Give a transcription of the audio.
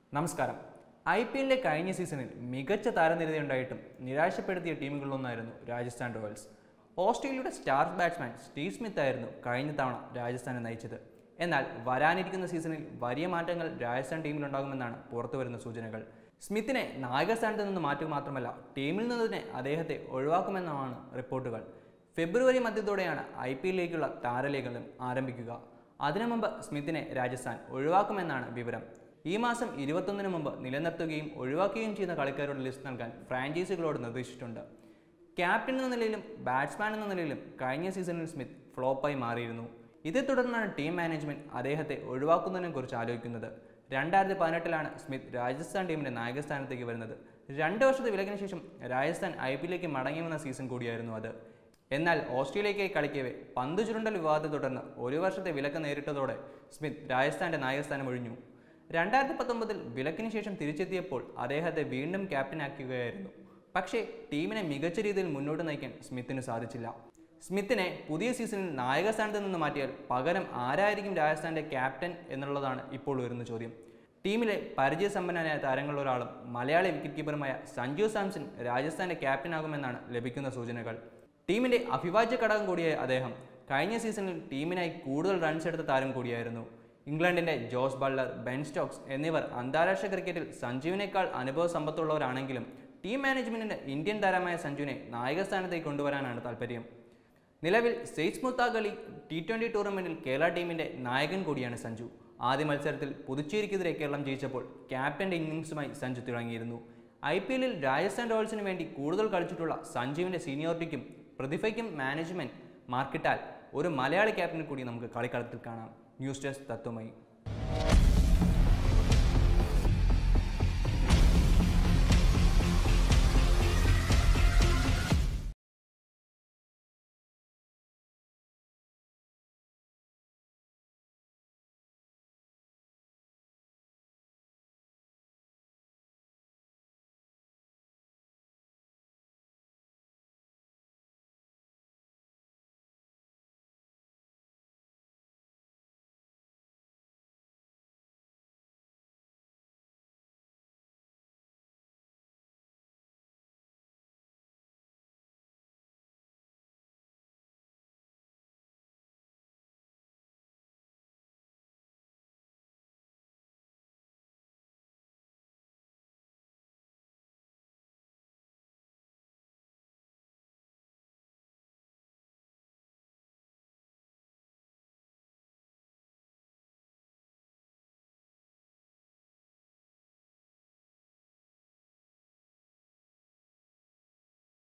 നമസ്കാരം I P എല്ലിലെ കഴിഞ്ഞ സീസണിൽ മികച്ച താരനിരതയുണ്ടായിട്ടും നിരാശപ്പെടുത്തിയ ടീമുകളിലൊന്നായിരുന്നു രാജസ്ഥാൻ റോയൽസ് ഓസ്ട്രേലിയയുടെ സ്റ്റാർ ബാറ്റ്സ്മാൻ സ്റ്റീവ് സ്മിത്ത് ആയിരുന്നു കഴിഞ്ഞ തവണ രാജസ്ഥാനെ നയിച്ചത് എന്നാൽ വരാനിരിക്കുന്ന സീസണിൽ വലിയ മാറ്റങ്ങൾ രാജസ്ഥാൻ ടീമിലുണ്ടാകുമെന്നാണ് പുറത്തുവരുന്ന സൂചനകൾ സ്മിത്തിനെ നായകസ്ഥാനത്ത് നിന്ന് മാറ്റുക മാത്രമല്ല ടീമിൽ നിന്ന് തന്നെ അദ്ദേഹത്തെ ഒഴിവാക്കുമെന്നാണ് റിപ്പോർട്ടുകൾ ഫെബ്രുവരി മധ്യത്തോടെയാണ് ഐ പി എല്ലിലേക്കുള്ള താരലേഖനം ആരംഭിക്കുക അതിനു മുമ്പ് സ്മിത്തിനെ രാജസ്ഥാൻ ഒഴിവാക്കുമെന്നാണ് വിവരം ഈ മാസം ഇരുപത്തൊന്നിന് മുമ്പ് നിലനിർത്തുകയും ഒഴിവാക്കുകയും ചെയ്യുന്ന കളിക്കാരുടെ ലിസ്റ്റ് നൽകാൻ ഫ്രാഞ്ചൈസികളോട് നിർദ്ദേശിച്ചിട്ടുണ്ട് ക്യാപ്റ്റൻ എന്ന നിലയിലും ബാറ്റ്സ്മാൻ എന്ന നിലയിലും കഴിഞ്ഞ സീസണിൽ സ്മിത്ത് ഫ്ലോപ്പായി മാറിയിരുന്നു ഇതേ തുടർന്നാണ് ടീം മാനേജ്മെന്റ് അദ്ദേഹത്തെ ഒഴിവാക്കുന്നതിനെ കുറിച്ച് ആലോചിക്കുന്നത് രണ്ടായിരത്തി പതിനെട്ടിലാണ് സ്മിത്ത് രാജസ്ഥാൻ ടീമിന്റെ നായകസ്ഥാനത്തേക്ക് വരുന്നത് രണ്ട് വർഷത്തെ വിലക്കിന് ശേഷം രാജസ്ഥാൻ ഐ പി എല്ലിലേക്ക് മടങ്ങി വന്ന സീസൺ കൂടിയായിരുന്നു അത് എന്നാൽ ഓസ്ട്രേലിയയ്ക്കായി കളിക്കവേ പന്ത് ചുരുണ്ടൽ വിവാദത്തെ തുടർന്ന് ഒരു വർഷത്തെ വിലക്ക് നേരിട്ടതോടെ സ്മിത്ത് രാജസ്ഥാന്റെ നായകസ്ഥാനം ഒഴിഞ്ഞു രണ്ടായിരത്തി പത്തൊമ്പതിൽ വിലക്കിന് ശേഷം തിരിച്ചെത്തിയപ്പോൾ അദ്ദേഹത്തെ വീണ്ടും ക്യാപ്റ്റനാക്കുകയായിരുന്നു പക്ഷേ ടീമിനെ മികച്ച രീതിയിൽ മുന്നോട്ട് നയിക്കാൻ സ്മിത്തിന് സാധിച്ചില്ല സ്മിത്തിനെ പുതിയ സീസണിൽ നായകസ്ഥാനത്ത് നിന്ന് മാറ്റിയാൽ പകരം ആരായിരിക്കും രാജസ്ഥാന്റെ ക്യാപ്റ്റൻ എന്നുള്ളതാണ് ഇപ്പോൾ ഉയരുന്ന ചോദ്യം ടീമിലെ പരിചയസമ്പന്നനായ താരങ്ങളിലൊരാളും മലയാളി വിക്കറ്റ് കീപ്പറുമായ സഞ്ജു സാംസൺ രാജസ്ഥാന്റെ ക്യാപ്റ്റനാകുമെന്നാണ് ലഭിക്കുന്ന സൂചനകൾ ടീമിന്റെ അഭിവാജ്യ ഘടകം കൂടിയായ അദ്ദേഹം കഴിഞ്ഞ സീസണിൽ ടീമിനായി കൂടുതൽ റൺസ് എടുത്ത താരം കൂടിയായിരുന്നു ഇംഗ്ലണ്ടിന്റെ ജോസ് ബള്ളർ ബെൻ സ്റ്റോക്സ് എന്നിവർ അന്താരാഷ്ട്ര ക്രിക്കറ്റിൽ സഞ്ജുവിനേക്കാൾ അനുഭവ സമ്പത്തുള്ളവരാണെങ്കിലും ടീം മാനേജ്മെന്റിന് ഇന്ത്യൻ താരമായ സഞ്ജുവിനെ നായകസ്ഥാനത്തേക്ക് കൊണ്ടുവരാനാണ് താല്പര്യം നിലവിൽ സെയ്സ് മുത്താഖ് അലി ടി ട്വൻ്റി ടൂർണമെൻറ്റിൽ കേരള ടീമിൻ്റെ നായകൻ കൂടിയാണ് സഞ്ജു ആദ്യ മത്സരത്തിൽ പുതുച്ചേരിക്കെതിരെ കേരളം ജയിച്ചപ്പോൾ ക്യാപ്റ്റൻ്റെ ഇന്നിംഗ്സുമായി സഞ്ജു തിളങ്ങിയിരുന്നു ഐ പി എല്ലിൽ രാജസ്ഥാൻ റോയൽസിന് വേണ്ടി കൂടുതൽ കളിച്ചിട്ടുള്ള സഞ്ജുവിൻ്റെ സീനിയോറിറ്റിക്കും പ്രതിഭയ്ക്കും മാനേജ്മെൻറ്റ് മാർക്കിട്ടാൽ ഒരു മലയാളി ക്യാപ്റ്റനെ കൂടി നമുക്ക് കളിക്കളത്തിൽ കാണാം ന്യൂസ് ഡെസ്ക് തത്വമയി